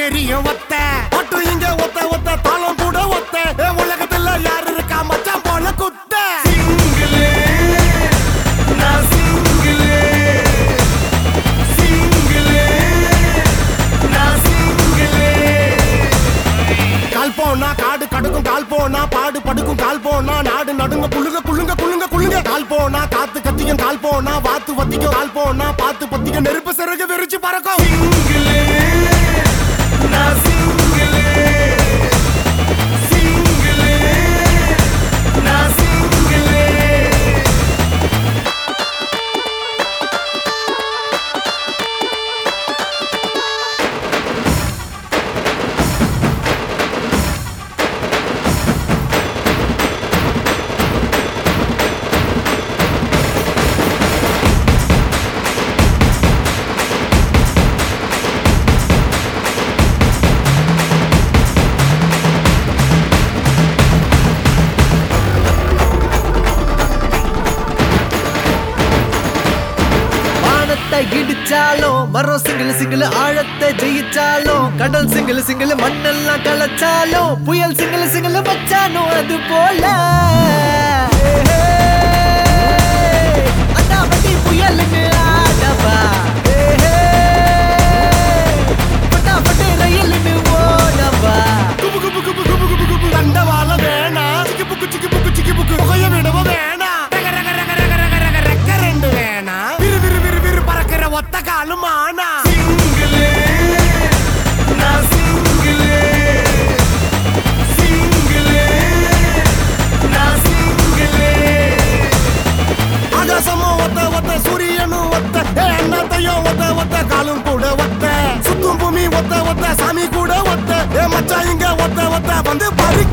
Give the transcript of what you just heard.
தெரியும் ஒத்த மட்டும் இங்க ஒத்த ஒத்த தாளம் கூட ஒத்த ஏ, உலகத்துல யாரு இருக்கா மச்சான் போல குத்த சிங்கிளே நான் சிங்கிளே சிங்கிளே நான் சிங்கிளே கால் போனா காடு கடுக்கும் கால் போனா பாடு படுக்கும் கால் போனா நாடு நடுங்க குளுங்க குளுங்க குளுங்க குளுங்க கால் போனா காத்து கத்திக்கும் கால் போனா வாத்து வத்திக்கும் கால் போனா பாத்து பத்திக்கும் நெருப்பு சிறகு விரிச்சு பறக்கும் சிங்கிளே நான் சிங்கிளே சிங்கிளே நான் சிங்கிளே வானத்தை இடிச்சாலும் மரம் சிங்கிள் சிங்கிள் ஆழத்தை ஜெயிச்சாலும் கடல் சிங்கிள் சிங்கிள் மண்ணெல்லாம் கலைச்சாலும் புயல் சிங்கிள் சிங்கிள் வச்சாலும் அது போல அண்ணாமட்டி புயலுக்கு ஆடவா பட்டாப்பட்டு ரயிலுன்னு ஓடவா குபு குபு குபு குபு குபு குபு தண்டவாள வேணா சிக்கி புக்கு சிக்கி புக்கு சிக்கி புக்கு புகைய விடவ வேணா ரக ரக ரக ரக ரக ரக ரெக்க ரெண்டு வேணா விரு விரு விரு விரு பறக்கிற ஒத்த காலும் ஆனா சிங்கிளே நான் சிங்கிளே சிங்கிளே நான் சிங்கிளே ஆகாசமும் ஒத்த ஒத்த சூரியனும் ஒத்த ஏ அண்ணாத்தையும் ஒத்த ஒத்த காலும் கூட ஒத்த சுத்தும் பூமி ஒத்த ஒத்த சாமி கூட ஒத்த ஏ மச்சான் இங்க ஒத்த ஒத்த வந்து பறிக்க